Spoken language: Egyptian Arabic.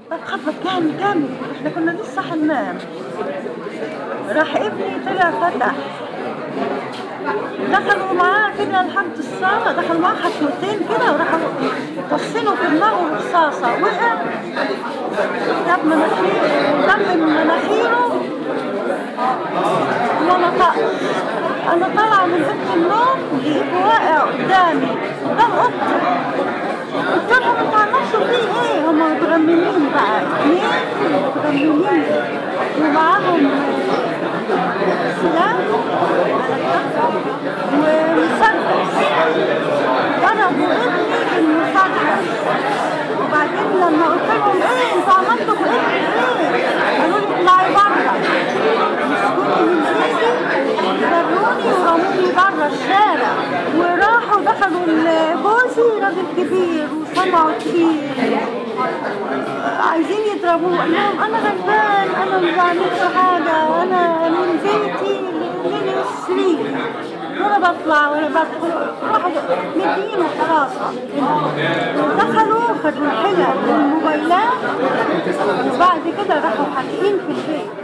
خبط جامد جامد احنا كنا لسه حمام راح ابني طلع فتح دخلوا معاه كده لحد الصالة دخلوا معاه حشوتين كده وراحوا طصينه في دماغه رصاصة وقع جاب مناخيره دم من مناخيره وما نطقش أنا طالعة من أوضة النوم لقيته واقع قدامي قدام أوضتي قلت لهم انتوا عملتوا فيه ايه؟ هم متغممين بقى اثنين متغممين ومعاهم سلاح ومسدس ضربوا ابني بالمسدس وبعدين لما قلت لهم ايه انتوا عملتوا في ابني ايه؟ قالوا لي اطلعي بره مسكوني من ايدي جروني ورموني بره الشارع وراحوا دخلوا جوزي راجل كبير وسمعوا كتير عايزين يضربوه قال لهم انا غلبان انا ما بعملش حاجه انا من بيتي للسرير وانا بطلع وانا بدخل راحوا مدينه حراسه دخلوا خدوا الحلل والموبايلات وبعد كده راحوا حاكيين في البيت